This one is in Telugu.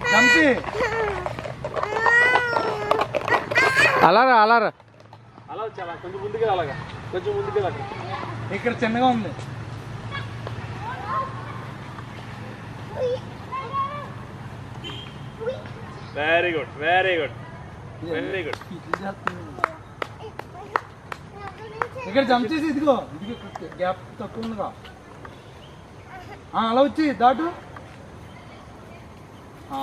చంపి అలారా అలారా అలా చాలా కొంచెం ముందుకే అలాగా కొంచెం ముందుకే అలాగా ఇక్కడ చిన్నగా ఉంది very good very good very good ఇక్కడ జంప్ చేసి ఇదిగో ఇదిగో ఇక్కడ గ్యాప్ తక్కువ ఉందిగా ఆ, అలా వచ్చి దాటు ఆ.